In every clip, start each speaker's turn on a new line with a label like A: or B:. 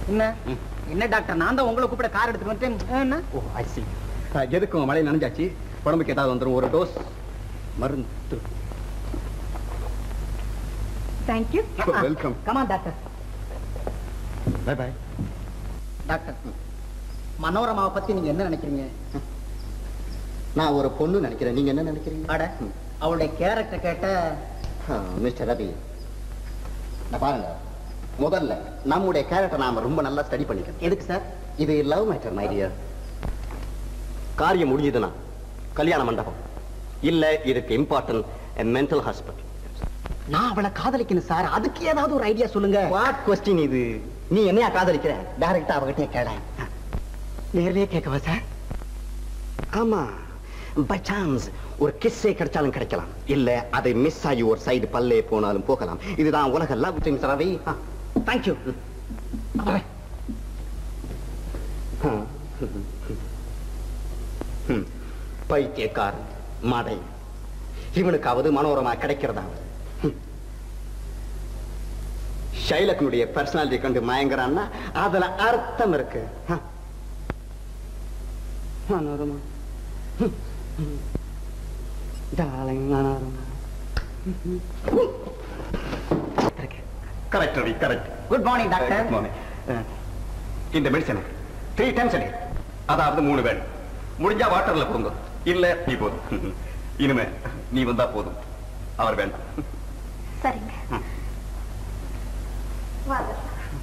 A: என்ன என்ன டாக்டர் நான் தான் உங்களை கூப்பிட கார் எடுத்துட்டு வந்துட்டேன் என்ன
B: ஓ ஐ சி எதுக்கும் மழை நனைஞ்சாச்சு உடம்புக்கு ஏதாவது வந்துடும் ஒரு டோஸ் மருந்து
C: thank you
B: welcome
A: come on doctor
B: bye bye
A: doctor மனோரமாவை பத்தி நீங்க என்ன நினைக்கிறீங்க
B: நான் ஒரு பொண்ணு நினைக்கிறேன் நீங்க என்ன நினைக்கிறீங்க
A: அட அவளுடைய கேரக்டர் கேட்ட
B: மிஸ்டர் ரவி இந்த பாருங்க முதல்ல நம்முடைய கேரக்டர் நாம ரொம்ப நல்லா ஸ்டடி பண்ணிக்கணும்
A: எதுக்கு சார்
B: இது லவ் மேட்டர் மை டியர் காரியம் முடிஞ்சதுன்னா கல்யாண மண்டபம் இல்ல இதுக்கு இம்பார்ட்டன்ட் மென்டல் ஹாஸ்பிட்டல்
A: நான் அவளை காதலிக்கணும் சார் அதுக்கு ஏதாவது ஒரு ஐடியா சொல்லுங்க
B: வாட் கொஸ்டின் இது நீ என்னையா காதலிக்கிற டைரக்டா அவகிட்டே கேட
A: நேர்லயே கேட்கவா சார்
B: ஆமா பை சான்ஸ் ஒரு கிஸ்ஸே கிடைச்சாலும் கிடைக்கலாம் இல்ல அதை மிஸ் ஆகி ஒரு சைடு பல்லே போனாலும் போகலாம் இதுதான் உலக லவ் திங்ஸ் ரவி
A: தேங்க்யூ
B: பைத்தியக்காரன் மடை இவனுக்காவது மனோரமா கிடைக்கிறதாவது ஹம். ஷைலக்கனுடைய பர்சனாலிட்டி கண்டு மயங்குறான்னா அதுல அர்த்தம் இருக்கு ஹ. Manorama darling Manorama correct Ravi correct
A: good morning doctor
B: Good morning. அஹ், இந்த மெடிசன் த்ரீ டைம்ஸ் அடி அதாவது மூணு வேணும் முடிஞ்சா வாட்டர்ல போங்க இல்ல நீ போதும் இனிமே நீ வந்தா போதும் அவர் வேண்டாம்
C: சரிங்க வாங்க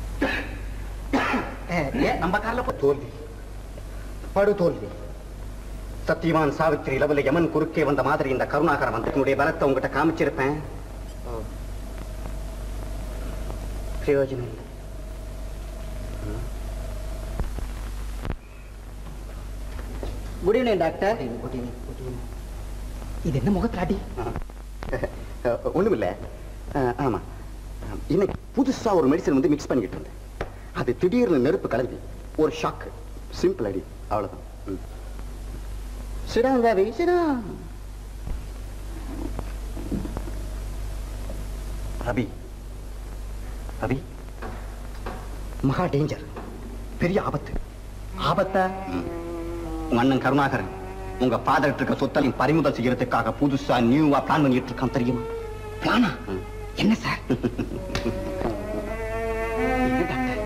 A: ஏன் நம்ம கார்ல போ
B: தோல்வி படு தோல்வி சத்தியவான் சாவித்திரி லெவல யமன் குறுக்கே வந்த மாதிரி இந்த கருணாகரம் வந்து என்னுடைய பலத்தை உங்ககிட்ட காமிச்சிருப்பேன் பிரயோஜனம் இல்லை
A: குட் ஈவினிங் டாக்டர் இது என்ன முகத்தாடி
B: ஒண்ணுமில்ல அஹ், ஆமா அஹ், இன்னைக்கு புதுசா ஒரு மெடிசன் வந்து மிக்ஸ் பண்ணிக்கிட்டு இருந்தேன் அது திடீர்னு நெருப்பு கலந்து ஒரு ஷாக் சிம்பிள் அடி அவ்வளவுதான் ம். சிடாங்க ரவி சிடா ரவி ரவி மகா டேஞ்சர் பெரிய ஆபத்து
A: ஆபத்தா
B: உங்க அண்ணன் கருணாகரன் உங்க ஃபாதர் இருக்க சொத்தலையும் பறிமுதல் செய்யறதுக்காக புதுசா நியூவா பிளான் பண்ணிட்டு இருக்கான் தெரியுமா
A: பிளானா என்ன சார் என்ன டாக்டர்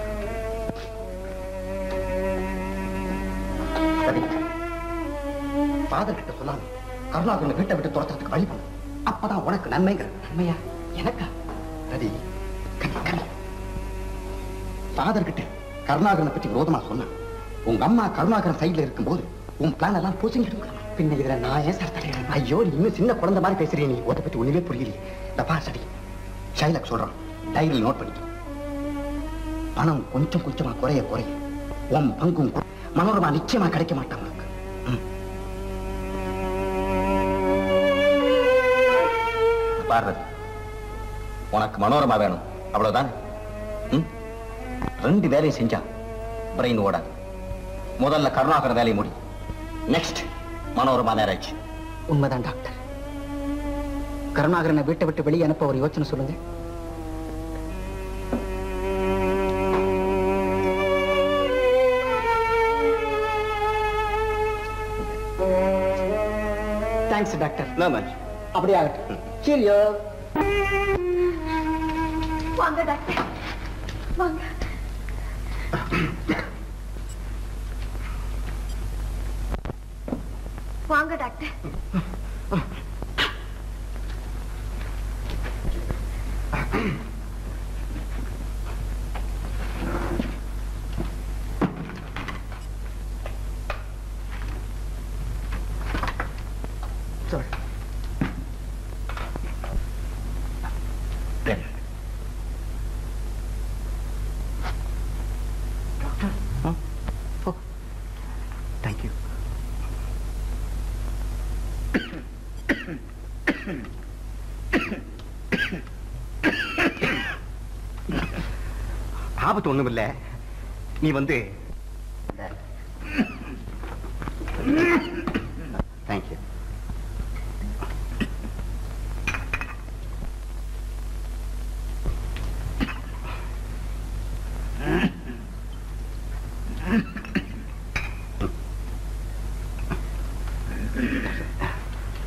B: ரவி ஃபாதர் கிட்ட சொல்லாம கருணாகரனை வீட்டை விட்டு துரத்துறதுக்கு வழி பண்ணு அப்பதான் உனக்கு நன்மைங்கிற
A: உண்மையா எனக்கா
B: ரவி கண்ணி கண்ணி ஃபாதர் கிட்ட கருணாகரனை பற்றி விரோதமா சொன்னான் உங்க அம்மா கருணாகரன் சைடுல இருக்கும்போது உன் பிளான் எல்லாம் போச்சுங்கிட்டு
A: பின்ன இதுல நான் ஏன் சார் தலையிடணும்
B: ஐயோ நீ இன்னும் சின்ன குழந்தை மாதிரி பேசுறீ நீ உதை பத்தி ஒண்ணுமே புரியலையே இந்த பார் சரி ஷைலக் சொல்றான் டைரியில் நோட் பண்ணிக்க பணம் கொஞ்சம் கொஞ்சமா குறைய குறைய உன் பங்கும் கு- மனோரமா நிச்சயமா கிடைக்க மாட்டான் உனக்கு ம். பாரதி உனக்கு மனோரமா வேணும் அவ்வளவுதான் ம்? ரெண்டு வேலையும் செஞ்சா பிரெயின் ஓடாது முதல்ல கருணாகர வேலையை முடி நெக்ஸ்ட் மனோரமா மேரேஜ்
A: உண்மைதான் டாக்டர் கருணாகரனை வீட்டை விட்டு வெளியே அனுப்ப ஒரு யோசனை சொல்லுங்க தேங்க்ஸ் டாக்டர்
B: நோ மச்
A: அப்படியே ஆகட்டும் சரியோ
C: வாங்க டாக்டர் வாங்க வாங்க doctor
B: Sorry. Then. Doctor? Huh? Oh. Thank you. ஆபத்து ஒண்ணும் இல்ல நீ வந்து தேங்க்யூ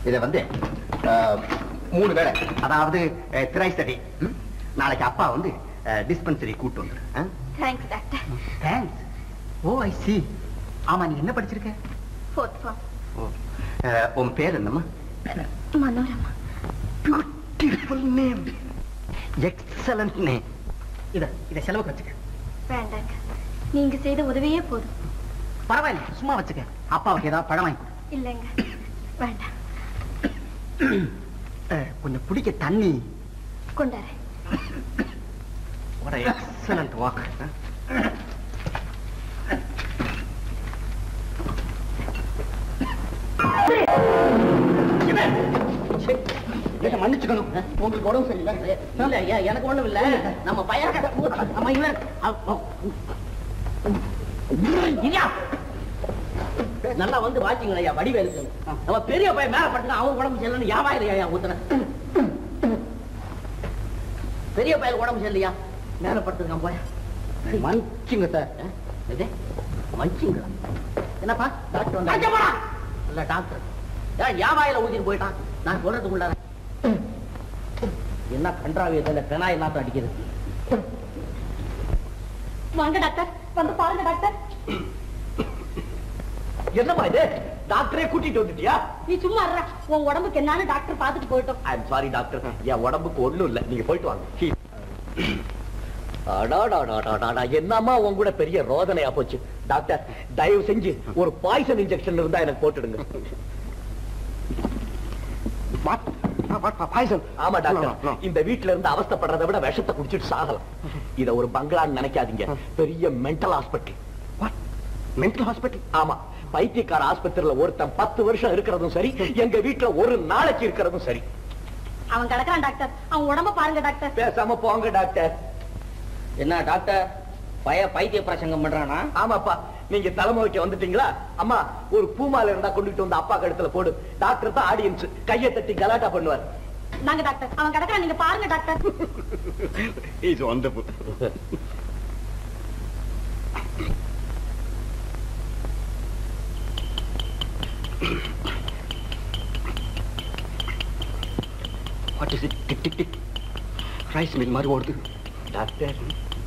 B: இதை வந்து அஹ், மூணு வேளை அதாவது திரைஸ் டே நாளைக்கு அப்பா வந்து டிஸ்பென்சரி கூட்டு வந்துரு
C: thanks doctor
B: thanks oh I see ஆமா நீ என்ன படிச்சிருக்க
C: ஃபோர்த் ஃபார்ம்
B: ஓ, அஹ், உன் பேர் என்னம்மா
C: Manorama
B: beautiful name excellent name இத இத செலவுக்கு வச்சுக்க
C: வேண்டாங்க நீங்க செய்த உதவியே போதும்
A: பரவாயில்ல சும்மா வச்சுக்க அப்பாவுக்கு ஏதாவது பழம் வாங்கி கொடு.
C: இல்லைங்க வேண்டாம்
B: அஹ், கொஞ்சம் பிடிக்க தண்ணி
C: கொண்டாரு
B: What a excellent walk. என்ன மன்னிச்சுக்கணும் உங்களுக்கு உடம்பு சரியில்லை
A: இல்ல ஐயா எனக்கு ஒண்ணும் இல்ல நம்ம பையன் நம்ம இவன் அவ- அவ- இரியா. நல்லா வந்து வாச்சிங்களா ஐயா வடிவேலுக்கு நம்ம பெரிய பையன் மேல பட்டுங்க அவன் உடம்பு சரியில்லைன்னு யாவாயிரம் ஐயா ஊத்துன பெரிய பையன் உடம்பு சரியில்லையா மேல படுத்துருக்கான் போய்
B: மன்னிச்சுங்க சார்
A: இது மஞ்சிங்களா என்னப்பா டாக்டர் வந்தா இல்ல டாக்டர் ஏன் யாவாயில ஊத்திட்டு போயிட்டான் நான் சொல்றதுக்குள்ள என்ன கன்றாவி இதுல பெனாய் நாத்தம் அடிக்குது
C: வாங்க டாக்டர் வந்து பாருங்க டாக்டர்
A: என்னப்பா இது டாக்டரே கூட்டிட்டு வந்துட்டியா
C: நீ சும்மா இருடா. உன் உடம்புக்கு என்னன்னு டாக்டர் பார்த்துட்டு போயிட்டோம்
A: ஐ எம் சாரி டாக்டர் என் உடம்புக்கு ஒண்ணும் இல்ல நீங்க போயிட்டு வாங்க அடாடாடாடாடா என்னம்மா உன் கூட பெரிய ரோதனையா போச்சு டாக்டர் தயவு செஞ்சு ஒரு பாய்சன் இன்ஜெக்ஷன் இருந்தா எனக்கு போட்டுடுங்க
B: பாய்சன்
A: ஆமா டாக்டர் இந்த வீட்ல இருந்து அவஸ்தைப்படுறதை விட விஷத்தை குடிச்சிட்டு சாகலாம் இத ஒரு பங்களான்னு நினைக்காதீங்க பெரிய மென்டல் ஹாஸ்பிட்டல்
B: மென்டல் ஹாஸ்பிட்டல்
A: ஆமா பைத்தியக்கார ஆஸ்பத்திரியில ஒருத்தன் பத்து வருஷம் இருக்கிறதும் சரி எங்க வீட்டுல ஒரு நாளைக்கு இருக்கிறதும் சரி
C: அவன் கிடக்குறான் டாக்டர் அவன் உடம்ப பாருங்க டாக்டர்
A: பேசாம போங்க டாக்டர் என்ன டாக்டர் பய பைத்திய பிரசங்கம் பண்றானா ஆமாப்பா நீங்க தலைமுறைக்கு வந்துட்டீங்களா அம்மா ஒரு பூமால இருந்தா கொண்டுட்டு வந்து அப்பா கழுத்துல போடு டாக்டர் தான் ஆடியன்ஸ் கையை தட்டி கலாட்டா பண்ணுவார்
C: நாங்க டாக்டர் அவன் கிடக்குறான் நீங்க பாருங்க doctor
B: is wonderful what is it tick tick tick rice mill மாதிரி ஓடுது
A: டாக்டர்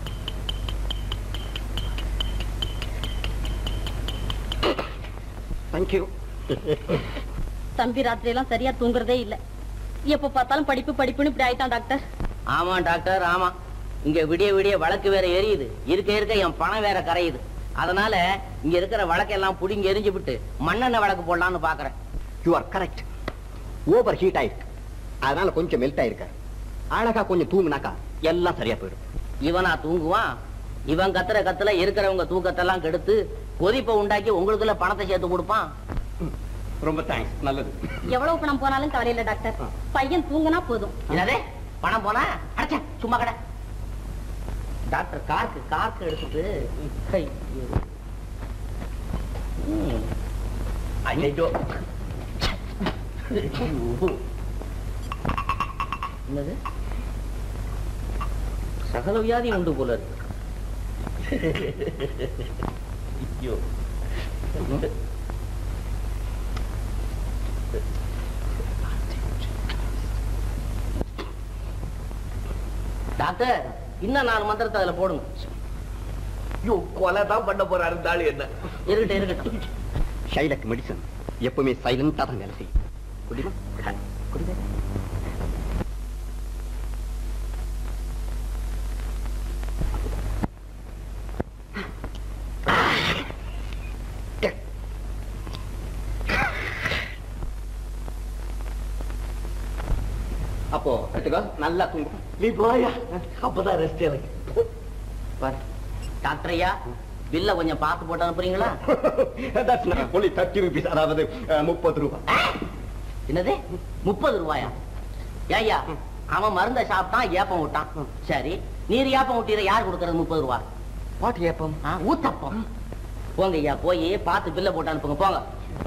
B: தேங்க்யூ
C: தம்பி ராத்திரி எல்லாம் சரியா தூங்குறதே இல்ல எப்ப பார்த்தாலும் படிப்பு படிப்புன்னு இப்படி ஆயிட்டான் டாக்டர்
D: ஆமா டாக்டர் ஆமா இங்க விடிய விடிய வழக்கு வேற எரியுது இருக்க இருக்க என் பணம் வேற கரையுது அதனால இங்க இருக்கிற வழக்கெல்லாம் புடிங்கி எரிஞ்சு விட்டு மண்ணெண்ணெய் வழக்கு போடலாம்னு பாக்குறேன்
B: you are correct over heat ஆயிருக்கு அதனால கொஞ்சம் மெல்ட் ஆயிருக்க அழகா கொஞ்சம் தூங்குனாக்கா எல்லாம் சரியா போயிடும்
D: இவனா தூங்குவான் இவன் கத்துற கத்துல இருக்கிறவங்க தூக்கத்தெல்லாம் கெடுத்து கொதிப்பை உண்டாக்கி உங்களுக்குள்ள பணத்தை சேர்த்து கொடுப்பான்
B: ரொம்ப தேங்க்ஸ் நல்லது
C: எவ்வளவு பணம் போனாலும் கவலை இல்ல டாக்டர் பையன் தூங்குனா போதும்
D: என்னது பணம் போனா அடைச்ச சும்மா கடை டாக்டர் கார்க்கு கார்க்கு எடுத்துட்டு ஐயோ. ம். ஐயையோ. ஐயோ. என்னது சகல வியாதி உண்டு போல இருக்கு ஐயோ டாக்டர் இன்னும் நாலு மந்திரத்தை அதுல போடுங்க
A: ஐயோ கொலை தான் பண்ண போறாரு இந்த ஆளு என்ன
D: இருக்கட்டும் இருக்கட்டும்
B: ஷைலக் மெடிசன் எப்பவுமே சைலண்டா தான் வேலை செய்யும் குடிமா குடிமா அப்போ எடுத்துக்கோ நல்லா தூங்கும்
A: நீ போயா அப்பதான் ரெஸ்ட் எனக்கு
D: பாரு. டாக்டர் ஐயா பில்ல கொஞ்சம் பார்த்து போட்டு அனுப்புறீங்களா
B: That's not only 30 rupees, அதாவது அஹ், முப்பது ரூபாய்
D: என்னது முப்பது ரூபாயா ஏய்யா அவன் மருந்த சாப்பிட்டான் ஏப்பம் விட்டான் சரி நீர் ஏப்பம் விட்டீர யார் கொடுக்கறது முப்பது ரூபா
B: வாட் ஏப்பம்
D: ஆ, ஊத்தப்பம் போங்க ஐயா போய் பார்த்து பில்ல போட்டு அனுப்புங்க போங்க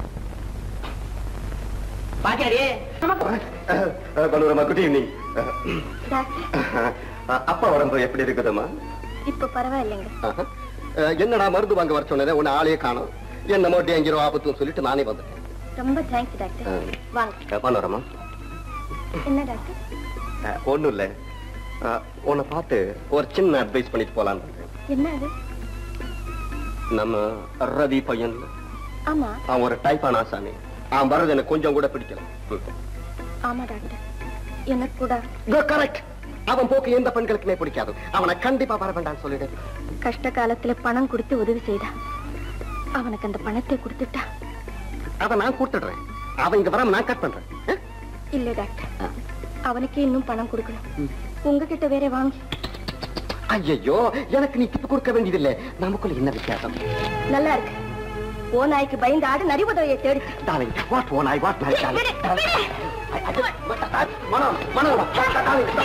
D: பாக்கியாடி
B: பலூரமா குட் ஈவினிங்
C: டாக்டர்
B: அப்பா உடம்பு எப்படி இருக்குதுமா
C: இப்ப பரவாயில்லைங்க
B: என்னடா மருந்து வாங்க வர சொன்னதே உன்னை ஆளே காணும் என்னமோ டேஞ்சரோ ஆபத்துன்னு சொல்லிட்டு நானே வந்துட்டேன்
C: ரொம்ப தேங்க்ஸ் டாக்டர் வாங்க
B: மனோரமா
C: என்ன டாக்டர்
B: ஒண்ணும் இல்ல உன்னை பார்த்து ஒரு சின்ன அட்வைஸ் பண்ணிட்டு போலான்னு இருக்கேன்.
C: என்ன அது
B: நம்ம ரவி பையன்ல
C: ஆமா
B: அவன் ஒரு டைப்பான ஆசாமி அவன் வர்றது எனக்கு கொஞ்சம் கூட பிடிக்கல
C: ஆமா டாக்டர் எனக்கு கூட
B: கரெக்ட் அவன் போக்கு எந்த பெண்களுக்குமே பிடிக்காது அவனை கண்டிப்பா வர வேண்டாம்னு சொல்லிடு
C: கஷ்ட காலத்துல பணம் கொடுத்து உதவி செய்தா அவனுக்கு அந்த பணத்தை கொடுத்துட்டா
B: அதை நான் கொடுத்துடுறேன் அவன் இங்க வராம நான் கட் பண்றேன் ஆ?
C: இல்ல டாக்டர் அவனுக்கே இன்னும் பணம் கொடுக்கணும் உங்ககிட்ட வேற வாங்கி
B: ஐயையோ எனக்கு நீ டிப்பு கொடுக்க வேண்டியதில்லை நமக்குள்ள என்ன வித்தியாசம்
C: நல்லா இருக்கு ஓ நாய்க்கு பயந்து ஆடு நரி உதவியை தேடி
B: darling what own I what my darling Mano Mano darling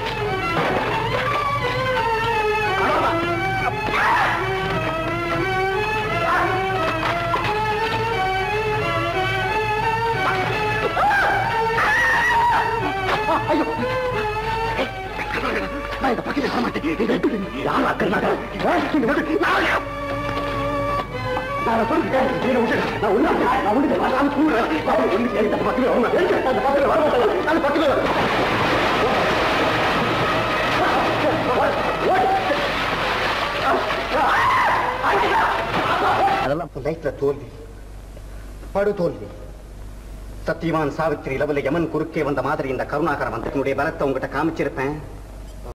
B: நான் இந்த பக்கத்துல வர மாட்டேன் யார் அக்கறாங்க நான் சொல்லிட்டேன் நீ விட்டு நான் ஒண்ணு நான் ஒண்ணு நான் கூடுறேன் நான் ஒண்ணு சரி அந்த பக்கத்துல வர மாட்டேன் அந்த பக்கத்துல வர மாட்டேன் அந்த பக்கத்துல அதெல்லாம் லைஃப்ல தோல்வி படு தோல்வி சத்தியவான் சாவித்திரி லெவலில் யமன் குறுக்கே வந்த மாதிரி இந்த கருணாகரம் வந்து என்னுடைய பலத்தை உங்ககிட்ட காமிச்சிருப்பேன்